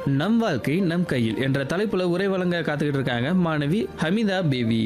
நம் வாழ்க்கை நம் கையில் என்ற தலைப்புல உரை வழங்க காத்துக்கிட்டு இருக்காங்க மாணவி ஹமிதா பேபி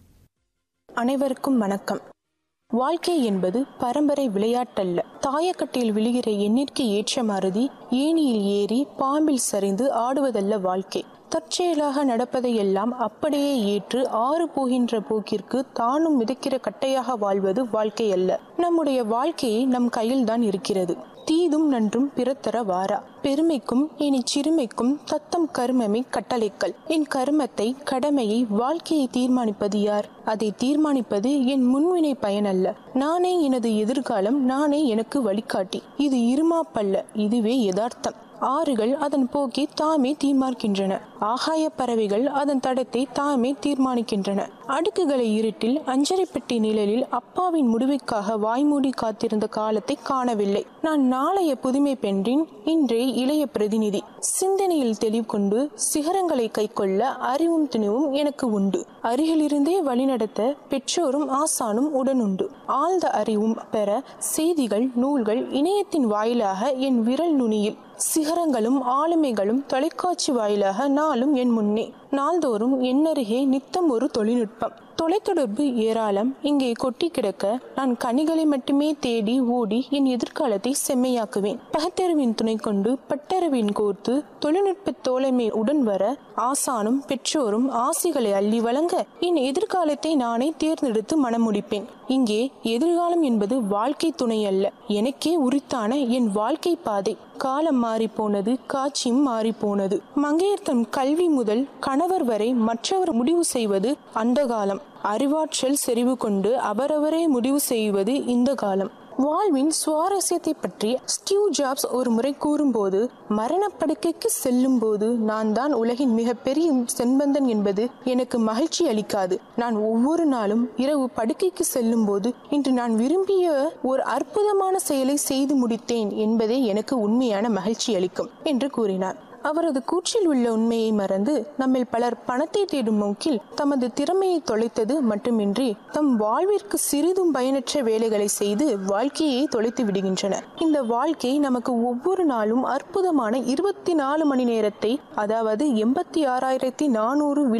அனைவருக்கும் வணக்கம் வாழ்க்கை என்பது பரம்பரை விளையாட்டல்ல தாயக்கட்டையில் விழுகிற எண்ணிற்கு ஏற்ற மருதி ஏணியில் ஏறி பாம்பில் சரிந்து ஆடுவதல்ல வாழ்க்கை தற்செயலாக நடப்பதையெல்லாம் அப்படியே ஏற்று ஆறு போகின்ற போக்கிற்கு தானும் மிதக்கிற கட்டையாக வாழ்வது வாழ்க்கை அல்ல நம்முடைய வாழ்க்கையை நம் கையில்தான் இருக்கிறது தீதும் நன்றும் பிறத்தர வாரா பெருமைக்கும் இனி சிறுமைக்கும் தத்தம் கருமமே கட்டளைக்கள் என் கருமத்தை கடமையை வாழ்க்கையை தீர்மானிப்பது யார் அதை தீர்மானிப்பது என் முன்வினை பயனல்ல நானே எனது எதிர்காலம் நானே எனக்கு வழிகாட்டி இது இருமாப்பல்ல இதுவே யதார்த்தம் ஆறுகள் அதன் போக்கை தாமே தீர்மானிக்கின்றன ஆகாய பறவைகள் அதன் தடத்தை தாமே தீர்மானிக்கின்றன அடுக்குகளை இருட்டில் அஞ்சரைப்பட்டி நிழலில் அப்பாவின் முடிவுக்காக வாய்மூடி காத்திருந்த காலத்தை காணவில்லை நான் நாளைய புதுமை பென்றின் இன்றைய இளைய பிரதிநிதி சிந்தனையில் தெளிவு கொண்டு சிகரங்களை கைக்கொள்ள அறிவும் துணிவும் எனக்கு உண்டு அருகிலிருந்தே வழிநடத்த பெற்றோரும் ஆசானும் உடனுண்டு ஆழ்ந்த அறிவும் பெற செய்திகள் நூல்கள் இணையத்தின் வாயிலாக என் விரல் நுனியில் சிகரங்களும் ஆளுமைகளும் தொலைக்காட்சி வாயிலாக நாளும் என் முன்னே நாள்தோறும் என்னருகே நித்தம் ஒரு தொழில்நுட்பம் தொலைத்தொடர்பு ஏராளம் இங்கே கொட்டி கிடக்க நான் கனிகளை மட்டுமே தேடி ஓடி என் எதிர்காலத்தை செம்மையாக்குவேன் பகத்தறிவின் துணை கொண்டு பட்டறிவின் கோர்த்து தொழில்நுட்ப தோழமை உடன் வர ஆசானும் பெற்றோரும் ஆசிகளை அள்ளி வழங்க என் எதிர்காலத்தை நானே தேர்ந்தெடுத்து மனம் முடிப்பேன் இங்கே எதிர்காலம் என்பது வாழ்க்கை துணை அல்ல எனக்கே உரித்தான என் வாழ்க்கை பாதை காலம் மாறி போனது காட்சியும் மாறி போனது மங்கையர் தம் கல்வி முதல் கணவர் வரை மற்றவர் முடிவு செய்வது அந்த காலம் அறிவாற்றல் செறிவு கொண்டு அவரவரே முடிவு செய்வது இந்த காலம் வாழ்வின் சுவாரஸ்யத்தை பற்றி ஸ்டீவ் ஜாப்ஸ் ஒரு முறை கூறும்போது மரணப்படுக்கைக்கு செல்லும் போது நான் தான் உலகின் மிகப்பெரிய செண்பந்தன் என்பது எனக்கு மகிழ்ச்சி அளிக்காது நான் ஒவ்வொரு நாளும் இரவு படுக்கைக்கு செல்லும் போது இன்று நான் விரும்பிய ஒரு அற்புதமான செயலை செய்து முடித்தேன் என்பதே எனக்கு உண்மையான மகிழ்ச்சி அளிக்கும் என்று கூறினார் அவரது கூற்றில் உள்ள உண்மையை மறந்து நம்மில் பலர் பணத்தை தேடும் நோக்கில் தமது திறமையை தொலைத்தது மட்டுமின்றி தம் வாழ்விற்கு சிறிதும் பயனற்ற வேலைகளை செய்து வாழ்க்கையை தொலைத்து விடுகின்றனர் இந்த வாழ்க்கை நமக்கு ஒவ்வொரு நாளும் அற்புதமான இருபத்தி நாலு மணி நேரத்தை அதாவது எண்பத்தி ஆறாயிரத்தி நானூறு